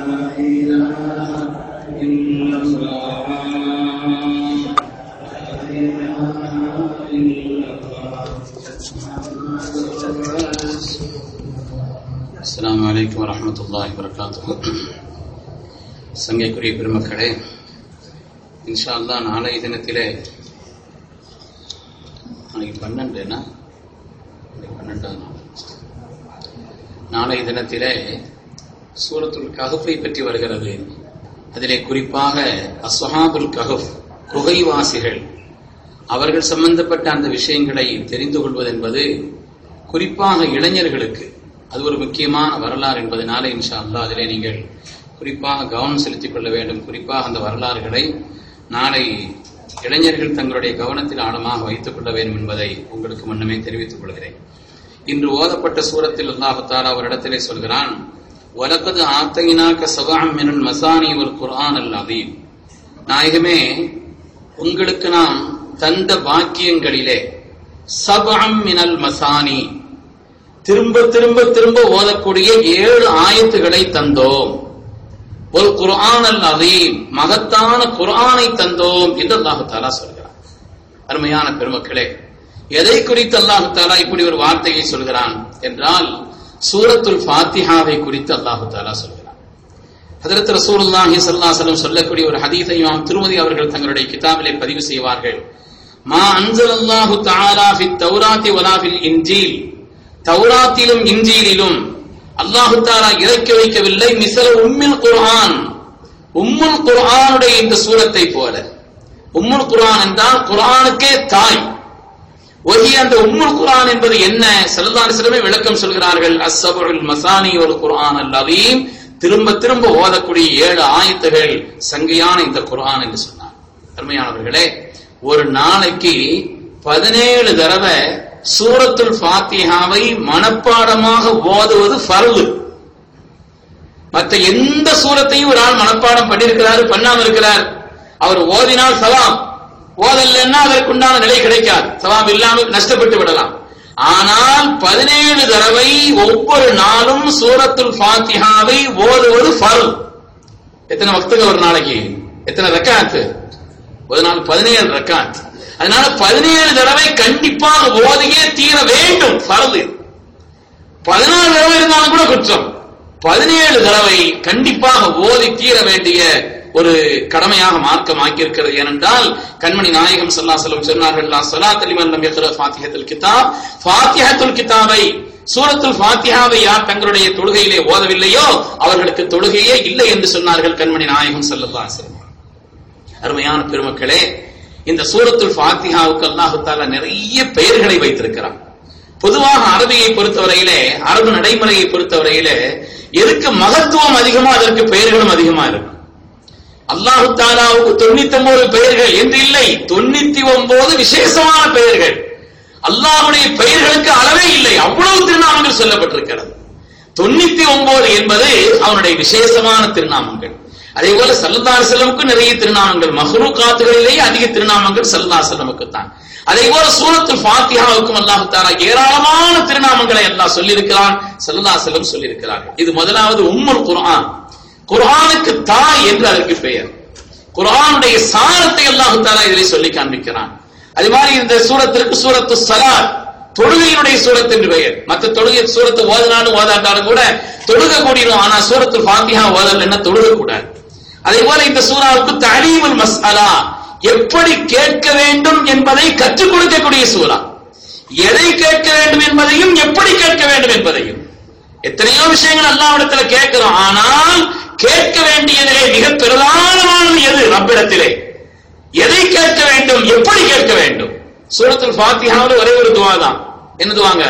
إله إلا الله لا إله إلا الله அஸ்ஸலாமு அலைக்கும் வரஹ்மத்துல்லாஹி வரகாத்துஹு சங்கைக்குரிய பெருமக்களே இன்ஷா அல்லாஹ் நாளைய தினத்திலே நாளைக்கு பன்னெண்டுனா நாளைக்கு பன்னெண்டாம் நாள் நாளைய தினத்திலே சூரத்துல் கஹஃபை பற்றி வருகிறது அதிலே குறிப்பாக அஸ்வஹாபுல் கஹஃப் குகைவாசிகள் அவர்கள் சம்பந்தப்பட்ட அந்த விஷயங்களை தெரிந்து கொள்வது என்பது குறிப்பாக இளைஞர்களுக்கு அது ஒரு முக்கியமான வரலாறு என்பதனால இன்ஷா அல்லாஹ் அதிலே நீங்கள் குறிப்பாக கவனம் செலுத்திக் கொள்ள வேண்டும் குறிப்பாக அந்த வரலாறுகளை நாளை இளைஞர்கள் தங்களுடைய கவனத்தில் ஆழமாக வைத்துக் கொள்ள வேண்டும் என்பதை உங்களுக்கு முன்னமே தெரிவித்துக் கொள்கிறேன் இன்று ஓதப்பட்ட சூரத்தில் அல்லாஹு தாலா ஒரு இடத்திலே சொல்கிறான் வலக்கது ஆத்தையினாக்க சகாம் மினல் மசானி ஒரு குர்ஆன் அல் அதீம் நாயகமே உங்களுக்கு நாம் தந்த பாக்கியங்களிலே சபம் மினல் மசானி திரும்ப திரும்ப திரும்ப ஓதக்கூடிய ஏழு ஆயத்துகளை தந்தோம் ஒரு குர்ஆன் அல் அதீம் மகத்தான குர்ஆனை தந்தோம் என்று அல்லாஹு தாலா சொல்கிறார் அருமையான பெருமக்களே எதை குறித்து அல்லாஹு தாலா இப்படி ஒரு வார்த்தையை சொல்கிறான் என்றால் சூரத்துல் ஃபாத்திஹாவை குறித்து அல்லாஹு தாலா சொல்கிறான் ஹதரத் ரசூலுல்லாஹி ஸல்லல்லாஹு அலைஹி வஸல்லம் சொல்லக்கூடிய ஒரு ஹதீஸை இமாம் திருமதி அவர்கள் தங்களுடைய கிதாபிலே பதிவு செய்வார்கள் மா அன்சலல்லாஹு தஆலா ஃபித் தௌராத்தி வலா ஃபில் இன்ஜீல் தௌராத்திலும் இன்ஜீலிலும் அல்லாஹு தாலா இறக்கி வைக்கவில்லை மிசல உம்மில் குர்ஆன் உம்முல் குர்ஆனுடைய இந்த சூரத்தை போல உம்முல் குர்ஆன் என்றால் குர்ஆனுக்கே தாய் ஒஹி அந்த உம்முல் குர்ஆன் என்பது என்ன ஸல்லல்லாஹு அலைஹி விளக்கம் சொல்கிறார்கள் அஸ்ஸபுல் மசானி ஒரு குர்ஆன் அல் அதீம் திரும்ப திரும்ப ஓதக்கூடிய ஏழு ஆயத்துகள் சங்கையான இந்த குர்ஆன் என்று சொன்னார் அருமையானவர்களே ஒரு நாளைக்கு பதினேழு தடவை சூரத்துல் ஃபாத்திஹாவை மனப்பாடமாக ஓதுவது ஃபர்து மற்ற எந்த சூரத்தையும் ஒரு ஆள் மனப்பாடம் பண்ணியிருக்கிறாரு பண்ணாம இருக்கிறார் அவர் ஓதினால் சவாம் ஓதல்லைன்னா அதற்குண்டான நிலை கிடைக்காது சவாம் இல்லாமல் நஷ்டப்பட்டு விடலாம் ஆனால் பதினேழு தடவை ஒவ்வொரு நாளும் சூரத்துல் ஃபாத்திஹாவை ஓதுவது ஃபர்து எத்தனை வக்துக்கு ஒரு நாளைக்கு எத்தனை ரக்காத்து ஒரு நாள் பதினேழு ரக்காத் அதனால பதினேழு தடவை கண்டிப்பாக ஓதியே தீர வேண்டும் பரது பதினாலு தடவை இருந்தாலும் கூட குற்றம் பதினேழு தடவை கண்டிப்பாக ஓதி தீர வேண்டிய ஒரு கடமையாக மார்க்கமாக்கி இருக்கிறது ஏனென்றால் கண்மணி நாயகம் சல்லா செல்லம் சொன்னார்கள் சலாத் அலிமல்லம் ஃபாத்திஹத்துல் கிதாப் ஃபாத்திஹத்துல் கிதாபை சூரத்துல் ஃபாத்திஹாவை யார் தங்களுடைய தொழுகையிலே ஓதவில்லையோ அவர்களுக்கு தொழுகையே இல்லை என்று சொன்னார்கள் கண்மணி நாயகம் சல்லல்லா செல்லம் அருமையான பெருமக்களே இந்த சூரத்துல் ஃபாத்திஹாவுக்கு அல்லாஹு தாலா நிறைய பெயர்களை வைத்திருக்கிறான் பொதுவாக அரபியை பொறுத்தவரையிலே அரபு நடைமுறையை பொறுத்தவரையிலே எதுக்கு மகத்துவம் அதிகமா அதற்கு பெயர்களும் அதிகமா இருக்கும் அல்லாஹு தாலாவுக்கு தொண்ணூத்தி ஒன்பது பெயர்கள் என்று இல்லை தொண்ணூத்தி ஒன்பது விசேஷமான பெயர்கள் அல்லாஹுடைய பெயர்களுக்கு அளவே இல்லை அவ்வளவு திருநாமங்கள் சொல்லப்பட்டிருக்கிறது தொண்ணூத்தி ஒன்பது என்பது அவனுடைய விசேஷமான திருநாமங்கள் அதே போல சல்லா செல்லமுக்கு நிறைய திருநாமங்கள் மஹ்ரூ காத்துகளிலேயே அதிக திருநாமங்கள் சல்லா செல்லமுக்கு தான் அதே போல சூரத்துல் ஃபாத்திஹாவுக்கும் அல்லாஹு தாலா ஏராளமான திருநாமங்களை அல்லாஹ் சொல்லியிருக்கிறான் சல்லா செல்லம் சொல்லியிருக்கிறார்கள் இது முதலாவது உம்முல் குர்ஆன் குர்ஆனுக்கு தாய் என்று அதற்கு பெயர் குர்ஆனுடைய சாரத்தை அல்லாஹு தாலா இதில் சொல்லி காண்பிக்கிறான் அதே மாதிரி இந்த சூரத்திற்கு சூரத்து சலாத் தொழுகையினுடைய சூரத் என்று பெயர் மற்ற தொழுகை சூரத்தை ஓதினாலும் ஓதாட்டாலும் கூட தொழுக கூடிடும் ஆனா சூரத்துல் ஃபாத்திஹா ஓதல் என்ன தொழுக கூடாது அதே போல இந்த சூறாவுக்கு தலீமுல் மஸ்அலா எப்படி கேட்க வேண்டும் என்பதை கற்றுக் கொடுக்கக்கூடிய சூறா எதை கேட்க வேண்டும் என்பதையும் எப்படி கேட்க வேண்டும் என்பதையும் எத்தனையோ விஷயங்கள் அல்லாவிடத்துல கேட்கிறோம் ஆனால் கேட்க வேண்டியதிலே மிக பிரதானமானது எது ரப்பிடத்திலே எதை கேட்க வேண்டும் எப்படி கேட்க வேண்டும் சூரத்துல் ஃபாத்திஹாவில் ஒரே ஒரு துவா தான் என்ன துவாங்க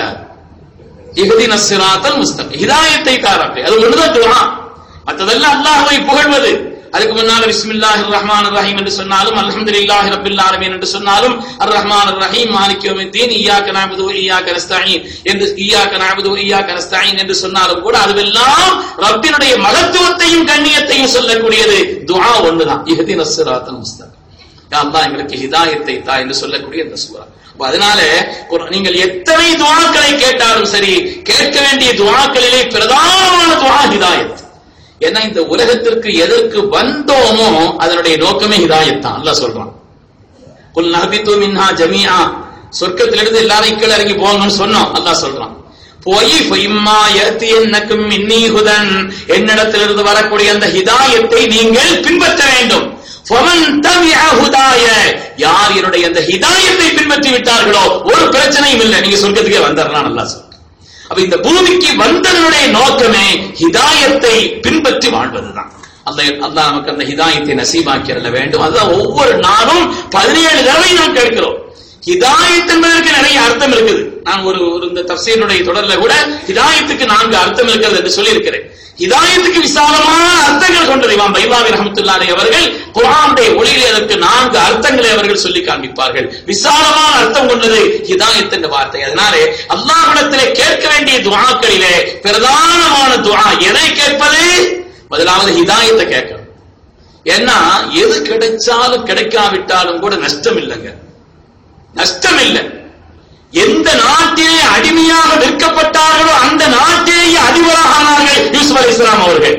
இஹ்தின சிராத்தல் முஸ்தக் ஹிதாயத்தை தாரப்பே அது ஒண்ணுதான் துவா மற்றதெல்லாம் அல்லாஹ்வை புகழ்வது அதுக்கு முன்னால பிஸ்மில்லாஹி ரஹ்மான் ரஹீம் என்று சொன்னாலும் அல்ஹம்துலில்லாஹி ரப்பில் ஆலமீன் என்று சொன்னாலும் அர் ரஹ்மான் ரஹீம் மாலிக் யௌமித்தீன் இய்யாக நஅபுது வ இய்யாக நஸ்தஈன் என்று இய்யாக நஅபுது வ இய்யாக நஸ்தஈன் என்று சொன்னாலும் கூட அதுவெல்லாம் ரப்பினுடைய மகத்துவத்தையும் கண்ணியத்தையும் சொல்லக்கூடியது துஆ ஒண்ணுதான் இஹ்தின சிராத்தல் முஸ்தக் யா அல்லாஹ் எங்களுக்கு ஹிதாயத்தை தா என்று சொல்லக்கூடிய இந்த சூரா அப்ப அதனால குர்- நீங்கள் எத்தனை துவாக்களை கேட்டாலும் சரி கேட்க வேண்டிய துவாக்களிலே பிரதானமான துவா ஹிதாயத் ஏன்னா இந்த உலகத்திற்கு எதற்கு வந்தோமோ அதனுடைய நோக்கமே ஹிதாயத்தான் அல்லாஹ் சொல்றான் குல் நஹபித்து மின்ஹா ஜமீஆ சொர்க்கத்திலிருந்து எல்லாரும் கீழே இறங்கி போங்கன்னு சொன்னோம் அல்லாஹ் சொல்றான் போய் ஃபைம்மா யத்தியன்னக்கும் மின்னி ஹுதன் என்னிடத்திலிருந்து வரக்கூடிய அந்த ஹிதாயத்தை நீங்கள் பின்பற்ற வேண்டும் ஃபமன் தபிஅ ஹுதாய யார் என்னுடைய அந்த ஹிதாயத்தை பின்பற்றி விட்டார்களோ ஒரு பிரச்சனையும் இல்லை நீங்க சொர்க்கத்துக்கே வந்துடலாம் அல்லாஹ் சொல்றான் அப்ப இந்த பூமிக்கு வந்ததனுடைய நோக்கமே ஹிதாயத்தை பின்பற்றி வாழ்வதுதான் அந்த அல்லாஹ் நமக்கு அந்த ஹிதாயத்தை நசீபாக்கிரல வேண்டும் அதுதான் ஒவ்வொரு நாளும் பதினேழு தடவை நாம் கேட்கிறோம் ஹிதாயத் என்பதற்கு நிறைய அர்த்தம் இருக்குது நான் ஒரு ஒரு இந்த தப்சீருடைய தொடர்ல கூட ஹிதாயத்துக்கு நான்கு அர்த்தம் இருக்கிறது என்று சொல்லியிருக்கிறேன் ஹிதாயத்துக்கு விசாலமான அர்த்தங்கள் கொண்டது இமாம் பைலாவி ரஹமத்துல்லாஹி அவர்கள் குர்ஆனுடைய ஒளியிலே அதற்கு நான்கு அர்த்தங்களை அவர்கள் சொல்லி காண்பிப்பார்கள் விசாலமான அர்த்தம் கொண்டது ஹிதாயத் என்ற வார்த்தை அதனாலே அல்லாஹ்விடத்திலே கேட்க வேண்டிய துஆக்களிலே பிரதானமான துஆ எதை கேட்பது முதலாவது ஹிதாயத்தை கேட்கணும் ஏன்னா எது கிடைச்சாலும் கிடைக்காவிட்டாலும் கூட நஷ்டம் இல்லைங்க நஷ்டம் இல்லை எந்த நாட்டிலே அடிமையாக விற்கப்பட்டார்களோ அந்த நாட்டிலேயே அதிபராக ஆனார்கள் யூசுப் அலி இஸ்லாம் அவர்கள்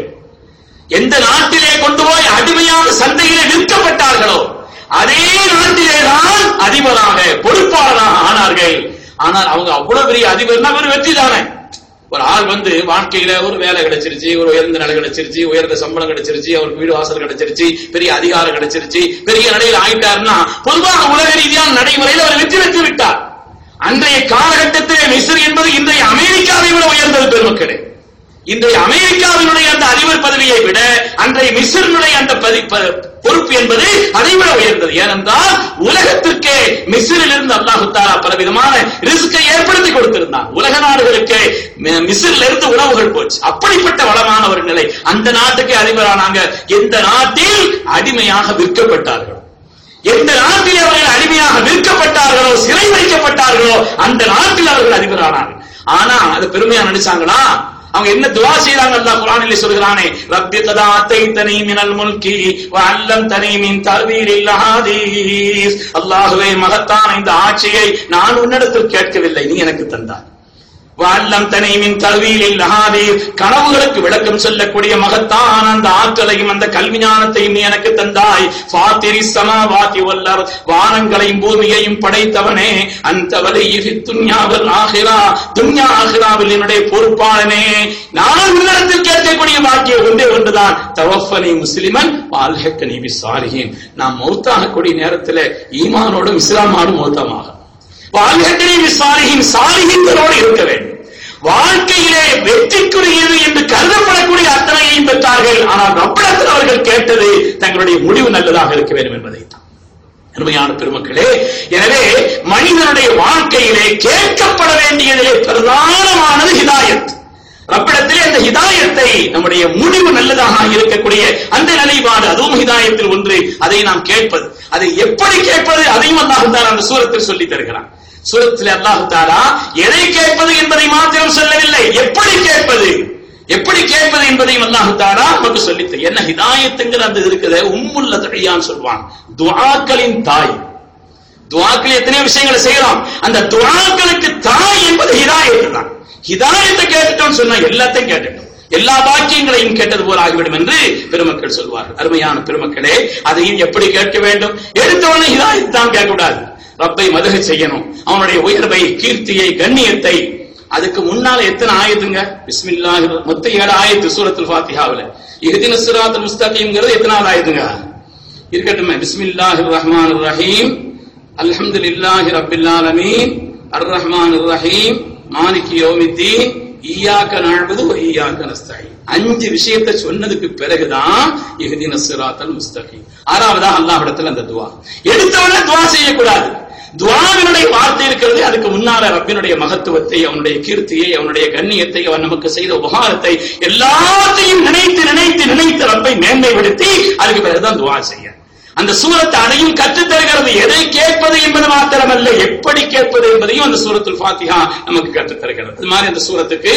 எந்த நாட்டிலே கொண்டு போய் அடிமையாக சந்தையிலே விற்கப்பட்டார்களோ அதே நாட்டிலே தான் அதிபராக பொறுப்பாளராக ஆனார்கள் ஆனால் அவங்க அவ்வளவு பெரிய அதிபர்னா ஒரு வெற்றி தானே ஒரு ஆள் வந்து வாழ்க்கையில ஒரு வேலை கிடைச்சிருச்சு ஒரு உயர்ந்த நிலை கிடைச்சிருச்சு உயர்ந்த சம்பளம் கிடைச்சிருச்சு அவருக்கு வீடு வாசல் கிடைச்சிருச்சு பெரிய அதிகாரம் கிடைச்சிருச்சு பெரிய நிலையில் ஆயிட்டாருன்னா பொதுவாக உலக ரீதியான நடைமுறையில் அவர் வெற்றி பெற்று விட்டார் அன்றைய காலகட்டத்திலே மிஸ்ர் என்பது இன்றைய அமெரிக்காவை விட உயர்ந்தது பெருமக்களே இன்றைய அமெரிக்காவினுடைய அந்த அதிபர் பதவியை விட அன்றைய மிஸ்ரினுடைய அந்த பதி- ப- பொறுப்பு என்பது அதை விட உயர்ந்தது ஏனென்றால் உலகத்திற்கே மிஸ்ரில் இருந்து அல்லாஹு தாலா பலவிதமான ரிஸ்கை ஏற்படுத்தி கொடுத்திருந்தான் உலக நாடுகளுக்கு மி- மிஸ்ரில் இருந்து உணவுகள் போச்சு அப்படிப்பட்ட வளமான ஒரு நிலை அந்த நாட்டுக்கு அதிபரானாங்க எந்த நாட்டில் அடிமையாக விற்கப்பட்டார்கள் எந்த நாட்டில் அவர்கள் அடிமையாக விற்கப்பட்டார்களோ சிறை வைக்கப்பட்டார்களோ அந்த நாட்டில் அவர்கள் அதிபரானார்கள் ஆனா அது பெருமையா நினைச்சாங்களா அவங்க என்ன துவா செய்றாங்க அல்லாஹ் குர்ஆனிலே சொல்கிறானே ரப்பி கதா அத்தைத்தனி மினல் முல்கி வ அல்லம்தனி மின் தர்வீரில் ஹதீஸ் அல்லாஹ்வே மகத்தான இந்த ஆட்சியை நான் உன்னிடத்தில் கேட்கவில்லை நீ எனக்கு தந்தாய் வல்லம் தனி மின் தல்வியில் ஹாதீர் கனவுகளுக்கு விளக்கம் சொல்லக்கூடிய மகத்தான அந்த ஆற்றலையும் அந்த கல்வி ஞானத்தையும் நீ எனக்கு தந்தாய் ஃபாத்திரி சமாவாதி வல்லர் வானங்களையும் பூமியையும் படைத்தவனே அந்த வலையிஃபி துன்யாவல் ஆகிரா துன்யா ஆகிராவில் என்னுடைய பொறுப்பாளனே நான் உன்னிடத்தில் கேட்கக்கூடிய வாக்கியம் ஒன்றே ஒன்றுதான் தவஃபனி முஸ்லிமன் வால்ஹக்கனி பிஸ்ஸாலிஹீன் நாம் மௌத்தாகக்கூடிய நேரத்தில் ஈமானோடும் இஸ்லாமாடும் மௌத்தமாக வாழ்கத்திலே விசாரியின் சாலிகின்றோடு இருக்க வேண்டும் வாழ்க்கையிலே வெற்றிக்குரியது என்று கருதப்படக்கூடிய அத்தனையையும் பெற்றார்கள் ஆனால் ரப்பிடத்தில் அவர்கள் கேட்டது தங்களுடைய முடிவு நல்லதாக இருக்க வேண்டும் என்பதை தான் அருமையான பெருமக்களே எனவே மனிதனுடைய வாழ்க்கையிலே கேட்கப்பட வேண்டியதிலே பிரதானமானது ஹிதாயத் ரப்பிடத்திலே அந்த ஹிதாயத்தை நம்முடைய முடிவு நல்லதாக இருக்கக்கூடிய அந்த நிலைப்பாடு அதுவும் ஹிதாயத்தில் ஒன்று அதை நாம் கேட்பது அதை எப்படி கேட்பது அதையும் அல்லாஹ் தான் அந்த சூரத்தில் சொல்லி தருகிறான் சூரத்தில் அல்லாஹ் தாலா எதை கேட்பது என்பதை மாத்திரம் சொல்லவில்லை எப்படி கேட்பது எப்படி கேட்பது என்பதையும் அல்லாஹ் தாலா நமக்கு சொல்லித்து என்ன ஹிதாயத்துங்கிற அந்த இருக்குது உம்முல்ல தடையான்னு சொல்லுவாங்க துஆக்களின் தாய் துஆக்கள் எத்தனை விஷயங்களை செய்யலாம் அந்த துஆக்களுக்கு தாய் என்பது ஹிதாயத்து தான் ஹிதாயத்தை கேட்டுட்டோம்னு சொன்னா எல்லாத்தையும் கேட்டுட்டோம் எல்லா பாக்கியங்களையும் கேட்டது போல் ஆகிவிடும் என்று பெருமக்கள் சொல்வார்கள் அருமையான பெருமக்களே அதையும் எப்படி கேட்க வேண்டும் எடுத்த உடனே ஹிதாயத் தான் கேட்கக்கூடாது ரப்பை மதுக செய்யணும் அவனுடைய உயர்வை கீர்த்தியை கண்ணியத்தை அதுக்கு முன்னால எத்தனை ஆயத்துங்க பிஸ்மில்லாஹ் மொத்த ஏழு ஆயத்து சூரத்துல் ஃபாத்திஹாவுல இஹ்தின சிராத்துல் முஸ்தகீம்ங்கிறது எத்தனாவது ஆயத்துங்க இருக்கட்டுமே பிஸ்மில்லாஹிர் ரஹ்மானிர் ரஹீம் அல்ஹம்துலில்லாஹி ரப்பில் ஆலமீன் அர் ரஹ்மானிர் ரஹீம் மாலிகி யௌமித்தீன் ஈயாக்க நஅபுது வ ஈயாக்க நஸ்தஈன் அஞ்சு விஷயத்தை சொன்னதுக்கு பிறகுதான் இஹ்தின சிராத்தல் முஸ்தகீம் ஆறாவதா அல்லாஹ்விடத்தில் அந்த துவா எடுத்தவனே துவா செய்யக்கூடாது துவாவினுடைய வார்த்தை இருக்கிறது அதுக்கு முன்னால ரப்பினுடைய மகத்துவத்தை அவனுடைய கீர்த்தியை அவனுடைய கண்ணியத்தை அவன் நமக்கு செய்த உபகாரத்தை எல்லாத்தையும் நினைத்து நினைத்து நினைத்து ரப்பை மேன்மைப்படுத்தி அதுக்கு பிறகுதான் துவா செய்ய அந்த சூரத்தை அதையும் கற்றுத் தருகிறது எதை கேட்பது என்பது மாத்திரமல்ல எப்படி கேட்பது என்பதையும் அந்த சூரத்துல் ஃபாத்திஹா நமக்கு கற்றுத் தருகிறது அது மாதிரி அந்த சூரத்துக்கு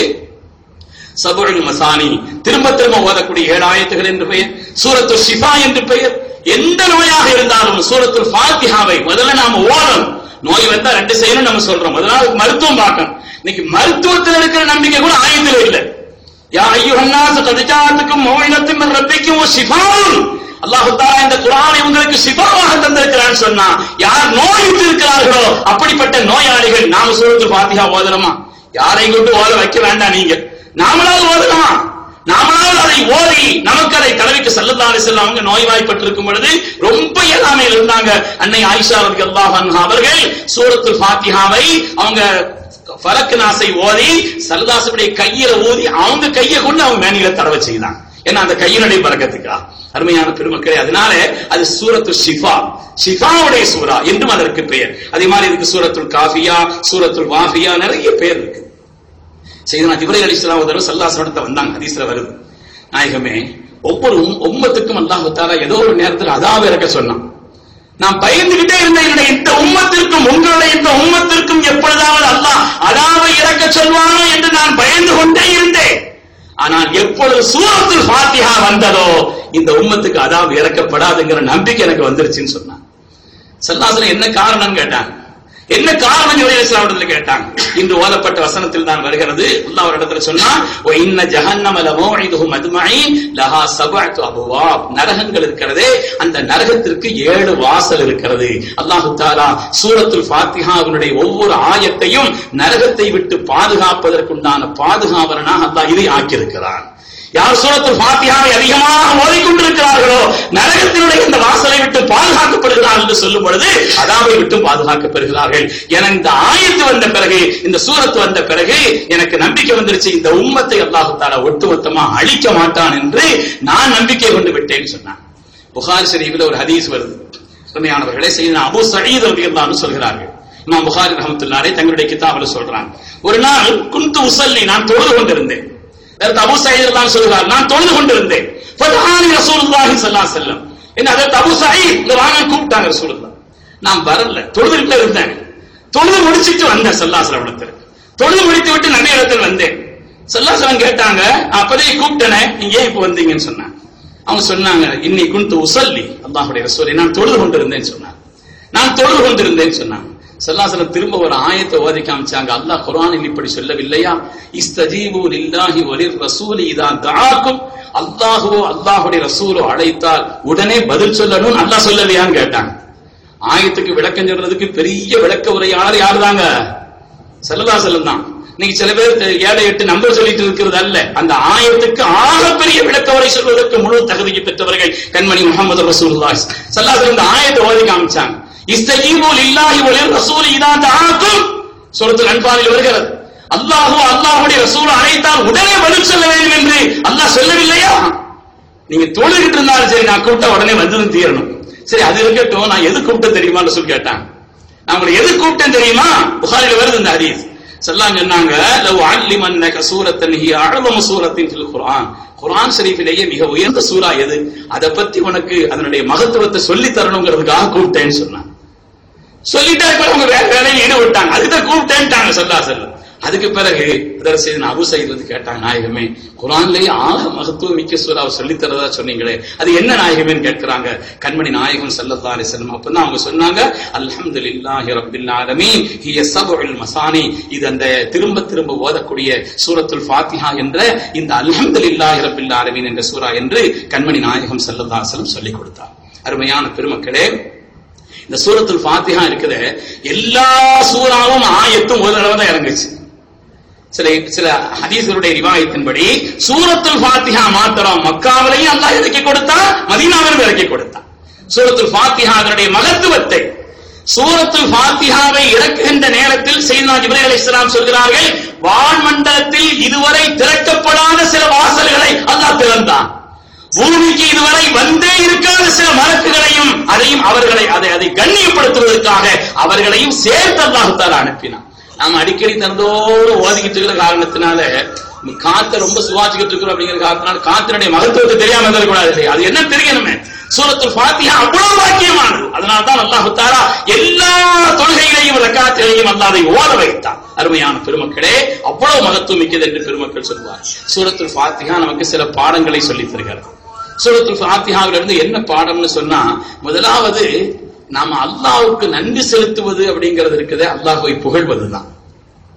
சபுல் மசானி திரும்ப திரும்ப ஓதக்கூடிய ஏழு ஆயத்துகள் என்று பெயர் சூரத்து ஷிஃபா என்று பெயர் எந்த நோயாக இருந்தாலும் சூரத்துல் ஃபாத்திஹாவை முதல்ல நாம ஓதணும் நோய் வந்தா ரெண்டு செய்யணும் நம்ம சொல்றோம் முதல்ல அதுக்கு மருத்துவம் பார்க்கணும் இன்னைக்கு மருத்துவத்தில் இருக்கிற நம்பிக்கை கூட ஆயத்தில் இல்லை யா ஐயுஹன்னாஸ் கத் ஜாஅத்துக்கும் மௌஇதத்தும் மின் ரப்பிக்கும் வ ஷிஃபாஉன் அல்லாஹ் தஆலா இந்த குர்ஆனை உங்களுக்கு ஷிஃபாவாக தந்திருக்கிறான்னு சொன்னா யார் நோயுற்று இருக்கிறார்களோ அப்படிப்பட்ட நோயாளிகள் நாம சூரத்துல் ஃபாத்திஹா ஓதணுமா யாரையும் கொண்டு ஓத வைக்க வேண்டாம் நீங்க நாமளாவது ஓதலாமா நாமளாவது அதை ஓதி நமக்கு அதை தலைவிக்கு சல்லல்லா அலிசல்லாம் அவங்க நோய்வாய்ப்பட்டிருக்கும் பொழுது ரொம்ப இயலாமையில் இருந்தாங்க அன்னை ஆயிஷா ரலியல்லாஹு அன்ஹா அவர்கள் சூரத்துல் ஃபாத்திஹாவை அவங்க ஃபலக் நாசை ஓதி சல்லதாசுடைய கையில ஊதி அவங்க கையை கொண்டு அவங்க மேனில தடவை செய்தாங்க ஏன்னா அந்த கையினுடைய பறக்கத்துக்கா அருமையான பெருமக்களே அதனால அது சூரத்து ஷிஃபா ஷிஃபாவுடைய சூரா என்றும் அதற்கு பெயர் அதே மாதிரி இதுக்கு சூரத்துல் காஃபியா சூரத்துல் வாஃபியா நிறைய பெயர் இருக்கு செய்தனா ஜிப்ரைல் அலிஸ்லாம் ஒரு தடவை சல்லாசனத்தை வந்தாங்க ஹதீஸ்ல வருது நாயகமே ஒவ்வொரு உம்- உம்மத்துக்கும் அல்லாஹ் தாலா ஏதோ ஒரு நேரத்தில் அதாவை இறக்க சொன்னான் நான் பயந்துகிட்டே இருந்தேன் என்னுடைய இந்த உம்மத்திற்கும் உங்களுடைய இந்த உம்மத்திற்கும் எப்பொழுதாவது அல்லாஹ் அதாவை இறக்க சொல்வானோ என்று நான் பயந்து கொண்டே இருந்தேன் ஆனால் எப்பொழுது சூரத்துல் ஃபாத்திஹா வந்ததோ இந்த உம்மத்துக்கு அதாவு இறக்கப்படாதுங்கிற நம்பிக்கை எனக்கு வந்துருச்சுன்னு சொன்னான் சல்லாசனம் என்ன காரணம் கேட்டாங்க என்ன காரணம் ஜிப்ரீல் இஸ்லாமிடத்துல கேட்டாங்க இன்று ஓதப்பட்ட வசனத்தில் தான் வருகிறது அல்லாஹ் ஒரு இடத்துல சொன்னா "வ இன்ன ஜஹன்னம லமௌஇதுஹும் அஜ்மஈன் லஹா சபஅத்து அபுவாப் நரகங்கள் இருக்கிறதே அந்த நரகத்திற்கு ஏழு வாசல் இருக்கிறது அல்லாஹ் தஆலா சூரத்துல் ஃபாத்திஹாவினுடைய ஒவ்வொரு ஆயத்தையும் நரகத்தை விட்டு பாதுகாப்பதற்குண்டான பாதுகாவலனாக அல்லாஹ் இதை ஆக்கியிருக்கிறான் யார் சூரத்துல் ஃபாத்திஹாவை அதிகமாக ஓதிக்கொண்டிருக்கிறார்களோ நரகத்தினுடைய இந்த வாசலை விட்டு பாதுகாக்கப்படுகிறார்கள் என்று சொல்லும் பொழுது அதாவை விட்டு பாதுகாக்கப்படுகிறார்கள் என இந்த ஆயத்து வந்த பிறகு இந்த சூரத்து வந்த பிறகு எனக்கு நம்பிக்கை வந்துருச்சு இந்த உம்மத்தை அல்லாஹு தாலா ஒட்டுமொத்தமா அழிக்க மாட்டான் என்று நான் நம்பிக்கை கொண்டு விட்டேன்னு சொன்னான் புகார் ஷரீஃபில் ஒரு ஹதீஸ் வருது உண்மையானவர்களே செய்த அபு சயீத் ரலியல்லாஹு சொல்கிறார்கள் இமாம் புகாரி ரஹமத்துல்லாஹி தங்களுடைய கிதாபில் சொல்றாங்க ஒரு நாள் குந்து உசல்லி நான் தொழுது கொண்டிருந்தேன் அதற்கு அபு சயீத் ரலியல்லாஹு சொல்கிறார் நான் தொழுது கொண்டிருந்தேன் ஃபதஹானி ரசூலுல்லாஹி ஸல்லல்லாஹு அலைஹி வஸல்லம் என்ன அதற்கு அபு சயீத் இங்க வாங்க கூப்பிட்டாங்க ரசூலுல்லாஹ் நான் வரல தொழுதுகிட்டே இருந்தேன் தொழுது முடிச்சிட்டு வந்தேன் சல்லாசலம் இடத்துல தொழுது முடித்து விட்டு நன்மை இடத்தில் வந்தேன் சல்லாசலம் கேட்டாங்க அப்பதே கூப்பிட்டனே நீங்க ஏன் இப்ப வந்தீங்கன்னு சொன்னாங்க அவங்க சொன்னாங்க இன்னி குண்டு உசல்லி அல்லாஹுடைய ரசூலை நான் தொழுது கொண்டிருந்தேன்னு சொன்னாங்க நான் தொழுது கொண்டிருந்தேன்னு சொன்னாங்க சல்லாசலம் திரும்ப ஒரு ஆயத்தை ஓதி காமிச்சாங்க அல்லாஹ் குர்ஆனில் இப்படி சொல்லவில்லையா இஸ்தஜீபு லில்லாஹி வலிர் ரசூலி இதா தஆக்கும் அல்லாஹ்வோ அல்லாஹ்வுடைய ரசூலோ அழைத்தால் உடனே பதில் சொல்லணும் அல்லாஹ் சொல்லலையான்னு கேட்டாங்க ஆயத்துக்கு விளக்கம் சொல்றதுக்கு பெரிய விளக்க உரையாளர் யார் தாங்க செல்லதா செல்லம் தான் இன்னைக்கு சில பேர் தெ- ஏழை எட்டு நம்பர் சொல்லிட்டு இருக்கிறது அல்ல அந்த ஆயத்துக்கு ஆகப்பெரிய விளக்க உரை சொல்வதற்கு முழு தகுதியை பெற்றவர்கள் கண்மணி முகமது ரசூலுல்லாஹி ஸல்லல்லாஹு அலைஹி இந்த ஆயத்தை ஓதி காமிச்சாங்க இஸ்தஜீபு லில்லாஹி வலிர் ரசூலி இதா தஆக்கும் சூரத்துல் அன்பாலில் வருகிறது அல்லாஹு அல்லாஹ்வுடைய ரசூல் அழைத்தால் உடனே பதில் சொல்ல வேண்டும் என்று அல்லாஹ் சொல்லவில்லையா நீங்க தொழுகிட்டு இருந்தாலும் சரி நான் கூப்பிட்டா உடனே வந்ததும் தீரணும் சரி அது இருக்கட்டும் நான் எது கூப்பிட்டேன் தெரியுமான்னு சொல்லி கேட்டான் நான் உங்களை எது கூப்பிட்டேன் தெரியுமா புகாரில வருது இந்த ஹதீஸ் செல்லாம் சொன்னாங்க லவ் அல்லிமன்னக சூரத்தன் ஹி அழவம சூரத்தின் ஃபில் குர்ஆன் குர்ஆன் ஷரீஃபிலேயே மிக உயர்ந்த சூரா எது அதை பத்தி உனக்கு அதனுடைய மகத்துவத்தை சொல்லி தரணுங்கிறதுக்காக கூப்பிட்டேன்னு சொன்னான் சொல்லிட்டா இப்ப அவங்க வேற வேலையில் ஈடுபட்டாங்க அதுதான் கூப்பிட்டேன்ட்டாங்க சொல்லா செல்லம் அதுக்கு பிறகு அதர் செய்து அபு சைத் வந்து கேட்டாங்க நாயகமே குரான்லயே ஆக மகத்துவம் மிக்க சூறாவை சொல்லி தரதா சொன்னீங்களே அது என்ன நாயகமேன்னு கேட்கிறாங்க கண்மணி நாயகம் ஸல்லல்லாஹு அலைஹி வஸல்லம் அப்பதான் அவங்க சொன்னாங்க அல்ஹம்துலில்லாஹி ரப்பில் ஆலமீன் ஹிய சபுல் மசானி இது அந்த திரும்ப திரும்ப ஓதக்கூடிய சூரத்துல் ஃபாத்திஹா என்ற இந்த அல்ஹம்துலில்லாஹி ரப்பில் ஆலமீன் என்ற சூரா என்று கண்மணி நாயகம் ஸல்லல்லாஹு அலைஹி வஸல்லம் சொல்லிக் கொடுத்தார் அருமையான பெருமக்களே இந்த சூரத்துல் ஃபாத்திஹா இருக்குது எல்லா சூறாவும் ஆயத்தும் ஒரு தடவை தான் இறங்குச்சு சில சில ஹதீஸ்களுடைய ரிவாயத்தின்படி சூரத்துல் ஃபாத்திஹா மாத்திரம் மக்காவிலையும் அல்லாஹ் இறக்கி கொடுத்தான் மதீனாவிலும் இறக்கி கொடுத்தான் சூரத்துல் ஃபாத்திஹா அதனுடைய மகத்துவத்தை சூரத்துல் ஃபாத்திஹாவை இறக்குகின்ற நேரத்தில் செய்தா ஜிப்ரீல் அலைஹிஸ்ஸலாம் சொல்கிறார்கள் வான்மண்டலத்தில் இதுவரை திறக்கப்படாத சில வாசல்களை அல்லாஹ் திறந்தான் பூமிக்கு இதுவரை வந்தே இருக்காத சில மலக்குகளையும் அதையும் அவர்களை அதை அதை கண்ணியப்படுத்துவதற்காக அவர்களையும் சேர்த்து அல்லாஹுத்தால அனுப்பினான் நாம அடிக்கடி தந்தோடு ஓதிக்கிட்டு இருக்கிற காரணத்தினால காத்த ரொம்ப சுவாசிக்கிட்டு இருக்கிறோம் அப்படிங்கிற காரணத்தினால காத்தினுடைய மகத்துவத்தை தெரியாம இருக்கக்கூடாது இல்லையா அது என்ன தெரியணுமே சூரத்துல் ஃபாத்திஹா அவ்வளவு பாக்கியமானது அதனால தான் அல்லாஹ் தாலா எல்லா தொழுகைகளையும் ரக்காத்திலையும் அல்லாஹ் அதை ஓத வைத்தான் அருமையான பெருமக்களே அவ்வளவு மகத்துவம் மிக்கது என்று பெருமக்கள் சொல்வார் சூரத்துல் ஃபாத்திஹா நமக்கு சில பாடங்களை சொல்லித் தருகிறது சூரத்துல் ஃபாத்திஹாவில இருந்து என்ன பாடம்னு சொன்னா முதலாவது நாம அல்லாஹ்வுக்கு நன்றி செலுத்துவது அப்படிங்கிறது இருக்குது அல்லாஹ்வை புகழ்வதுதான்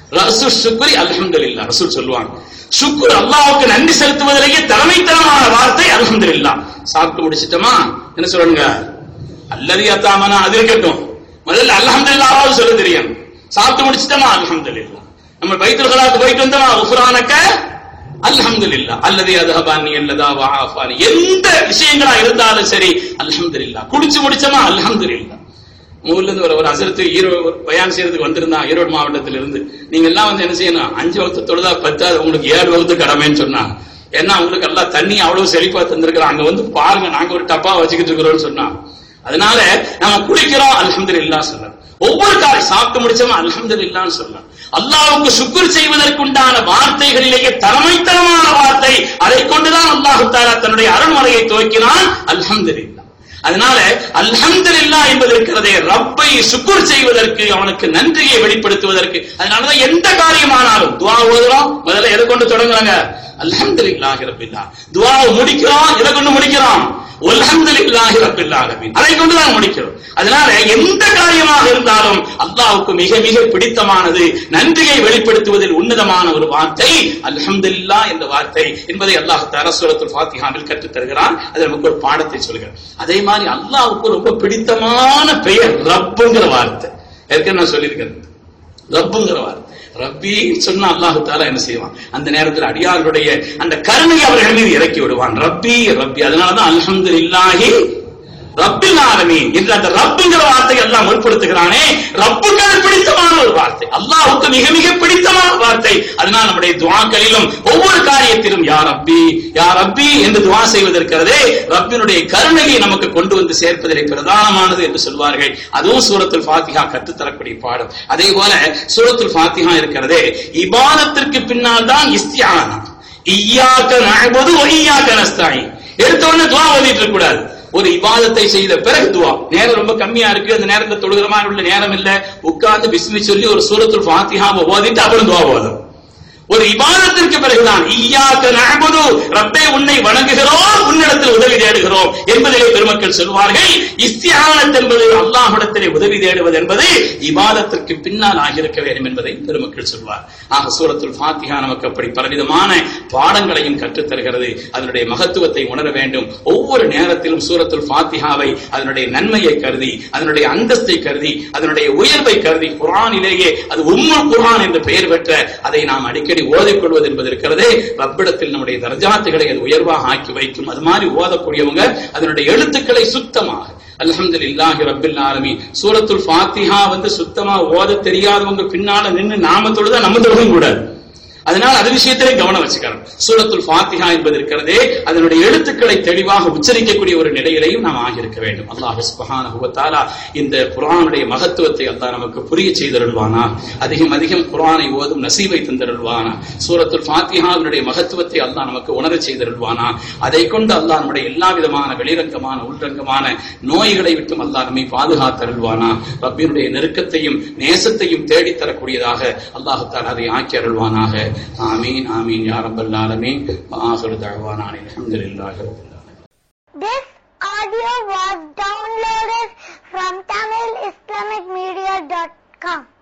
ரசு சுக்ரி அல்ஹம்துலில்லாஹ் ரசூல் சொல்லுவாங்க சுக்குர் அல்லாஹ்வுக்கு நன்றி செலுத்துவதிலேயே தலைமைத்தனமான வார்த்தை அல்ஹம்துலில்லாஹ் சாப்பிட்டு முடிச்சிட்டோமா என்ன சொல்லுங்க அல்லது அத்தாமனா அது இருக்கட்டும் முதல்ல அல்ஹம்துலில்லாஹ் சொல்ல தெரியும் சாப்பிட்டு முடிச்சிட்டோமா அல்ஹம்துலில்லாஹ் நம்ம பைத்துல் கலாத்து போயிட்டு வந்தோமா உஃப்ரானக்க அல்ஹம்துலில்லாஹ் அல்லது அதஹபானி அல்லதா வஆஃபானி எந்த விஷயங்களா இருந்தாலும் சரி அல்ஹம்துலில்லாஹ் குடிச்சு முடிச்சோமா அல்ஹம்துலில்லாஹ் ஊர்ல இருந்து ஒரு ஒரு அசரத்து ஈரோடு பயான் செய்யறதுக்கு வந்திருந்தான் ஈரோடு மாவட்டத்துல இருந்து நீங்க எல்லாம் வந்து என்ன செய்யணும் அஞ்சு வகுத்து தொழுதா பத்தாது உங்களுக்கு ஏழு வகுத்து கடமைன்னு சொன்னா ஏன்னா உங்களுக்கு எல்லாம் தண்ணி அவ்வளவு செழிப்பா தந்திருக்கிறோம் அங்க வந்து பாருங்க நாங்க ஒரு டப்பா வச்சுக்கிட்டு இருக்கிறோம்னு சொன்னா அதனால நம்ம குளிக்கிறோம் அல்ஹம்துலில்லாஹ் சொல்லலாம் ஒவ்வொரு காலை சாப்பிட்டு முடிச்சோமா அல்ஹம்துலில்லாஹ்னு சொல்லலாம் அல்லாஹ்வுக்கு சுக்குர் செய்வதற்குண்டான வார்த்தைகளிலேயே தலைமைத்தனமான வார்த்தை அதை கொண்டுதான் அல்லாஹ் தாலா தன்னுடைய அருள்மறையை துவக்கினான் அல்ஹம்துலில்லாஹ் அதனால அல்ஹம்துலில்லாஹ் என்பது இருக்கிறதே ரப்பை சுக்குர் செய்வதற்கு அவனுக்கு நன்றியை வெளிப்படுத்துவதற்கு அதனாலதான் எந்த காரியமானாலும் துவா ஓதுறோம் முதல்ல எதை கொண்டு தொடங்குறாங்க அல்ஹம்துலில்லாஹி ரப்பில்லா துவாவை முடிக்கிறோம் எதை கொண்டு முடிக்கிறோம் அல்ஹம்துலில்லாஹி ரப்பில் ஆலமீன் அதை கொண்டு தான் முடிக்கிறோம் அதனால எந்த காரியமாக இருந்தாலும் அல்லாஹ்வுக்கு மிக மிக பிடித்தமானது நன்றியை வெளிப்படுத்துவதில் உன்னதமான ஒரு வார்த்தை அல்ஹம்துலில்லாஹ் என்ற வார்த்தை என்பதை அல்லாஹ் தஆலா சூரத்துல் ஃபாத்திஹாவில் கற்றுத் தருகிறான் அது நமக்கு ஒரு பாடத்தை சொல்கிறார் அதே மாதிரி அல்லாஹ்வுக்கு ரொம்ப பிடித்தமான பெயர் ரப்புங்கிற வார்த்தை ஏற்கனவே நான் சொல்லியிருக்கிறேன் ரப்புங்கிற வார்த்தை ரப்பி சொன்னா அல்லாஹு தாலா என்ன செய்வான் அந்த நேரத்தில் அடியார்களுடைய அந்த கருணை அவர்கள் மீது இறக்கி விடுவான் ரப்பி ரப்பி அதனாலதான் அல்ஹம்து இல்லாஹி ரப்பில் ஆலமீன் என்று அந்த ரப்புங்கிற வார்த்தை எல்லாம் முற்படுத்துகிறானே ரப்புக்கு அது பிடித்தமான ஒரு வார்த்தை அல்லாஹ்வுக்கு மிக மிக பிடித்தமான வார்த்தை அதனால் நம்முடைய துவாக்களிலும் ஒவ்வொரு காரியத்திலும் யா ரப்பி யா ரப்பி என்று துவா செய்வதற்கிறதே ரப்பினுடைய கருணையை நமக்கு கொண்டு வந்து சேர்ப்பதிலே பிரதானமானது என்று சொல்வார்கள் அதுவும் சூரத்துல் ஃபாத்திஹா கற்றுத்தரக்கூடிய பாடம் அதே போல சூரத்துல் ஃபாத்திஹா இருக்கிறதே இபாதத்திற்கு பின்னால் தான் இஸ்தியானா இய்யாக்க நஅபுது வ இய்யாக்க நஸ்தாயின் எடுத்த உடனே துவா ஓதிட்டு இருக்க கூடாது ஒரு இபாதத்தை செய்த பிறகு துவா நேரம் ரொம்ப கம்மியா இருக்கு அந்த நேரத்துல தொழுகிற மாதிரி உள்ள நேரம் இல்ல உட்கார்ந்து பிஸ்மி சொல்லி ஒரு சூரத்துல் ஃபாத்திஹாவை ஓதிட்டு அப்புறம் துவா ஓதும் ஒரு இபாதத்திற்கு பிறகுதான் ஈயாக்க நஅபுது ரப்பே உன்னை வணங்குகிறோம் உன்னிடத்தில் உதவி தேடுகிறோம் என்பதிலே பெருமக்கள் சொல்வார்கள் இஸ்தியானத் என்பது அல்லாஹ்விடத்திலே உதவி தேடுவது என்பது இபாதத்திற்கு பின்னால் ஆகியிருக்க வேண்டும் என்பதை பெருமக்கள் சொல்வார் ஆக சூரத்துல் ஃபாத்திஹா நமக்கு அப்படி பலவிதமான பாடங்களையும் கற்றுத் தருகிறது அதனுடைய மகத்துவத்தை உணர வேண்டும் ஒவ்வொரு நேரத்திலும் சூரத்துல் ஃபாத்திஹாவை அதனுடைய நன்மையை கருதி அதனுடைய அந்தஸ்தை கருதி அதனுடைய உயர்வை கருதி குர்ஆனிலேயே அது உம்முல் குர்ஆன் என்று பெயர் பெற்ற அதை நாம் அடிக்கடி ஓதிக்கொள்வது என்பது இருக்கிறதே ரப்பிடத்தில் நம்முடைய தர்ஜாத்துகளை அது உயர்வாக ஆக்கி வைக்கும் அது மாதிரி ஓதக்கூடியவங்க அதனுடைய எழுத்துக்களை சுத்தமாக அல்ஹம்துலில்லாஹி ரப்பில் ஆலமீன் சூரத்துல் ஃபாத்திஹா வந்து சுத்தமா ஓத தெரியாதவங்க பின்னால நின்னு நாம தொழுதா நம்ம தொழுதும் கூடாது அதனால் அது விஷயத்திலே கவனம் வச்சுக்கணும் சூரத்துல் ஃபாத்திஹா என்பது இருக்கிறதே அதனுடைய எழுத்துக்களை தெளிவாக உச்சரிக்கக்கூடிய ஒரு நிலையிலையும் நாம் ஆகியிருக்க வேண்டும் அல்லாஹ் சுப்ஹானஹு வ தஆலா இந்த குர்ஆனுடைய மகத்துவத்தை அல்லாஹ் நமக்கு புரிய செய்தருள்வானா அதிகம் அதிகம் குர்ஆனை ஓதும் நசீவை தந்தருள்வானா சூரத்துல் ஃபாத்திஹாவினுடைய மகத்துவத்தை அல்லாஹ் நமக்கு உணரச் செய்தருள்வானா அதை கொண்டு அல்லாஹ் நம்முடைய எல்லா விதமான வெளிரங்கமான உள்ரங்கமான நோய்களை விட்டும் அல்லாஹ் நம்மை பாதுகாத்தருள்வானா ரப்பினுடைய நெருக்கத்தையும் நேசத்தையும் தேடித் தரக்கூடியதாக அல்லாஹ் தஆலா அதை ஆக்கி அருள்வானாக ஆமீன் ஆமீன் யா ரப்பல் ஆலமீன் ஆஹிரு தஅவானா அல்ஹம்துலில்லாஹி ரப்பில் ஆலமீன் This audio was downloaded from TamilIslamicMedia.com.